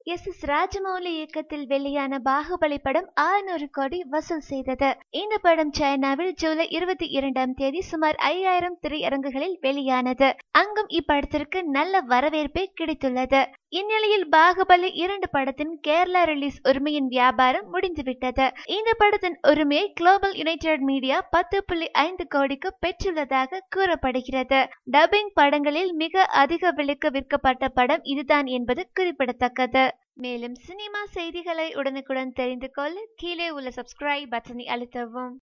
S S Rajamouli இயக்கத்தில் வெளியான பாகுபலி படம் ஆறுநூறு கோடி வசூல் செய்தது இந்த படம் சைனாவில் ஜூலை இருபத்தி இரண்டாம் தேதி சுமார் ஐயாயிரம் திரையரங்குகளில் வெளியானது அங்கும் இப்படத்திற்கு நல்ல வரவேற்பே கிடைத்துள்ளது இந்நிலையில் பாகுபலி இரண்டு படத்தின் கேரளா ரிலீஸ் உரிமையின் வியாபாரம் முடிந்துவிட்டது இந்த படத்தின் உரிமையை குளோபல் யுனைடெட் மீடியா பத்து புள்ளி ஐந்து கோடிக்கு பெற்றுள்ளதாக கூறப்படுகிறது டப்பிங் படங்களில் மிக அதிக விலைக்கு விற்கப்பட்ட படம் இதுதான் என்பது குறிப்பிடத்தக்கது மேலும் சினிமா செய்திகளை உடனுக்குடன் தெரிந்து கொள்ள கீழே உள்ள சப்ஸ்கிரைப் பட்டனை அழுத்தவும்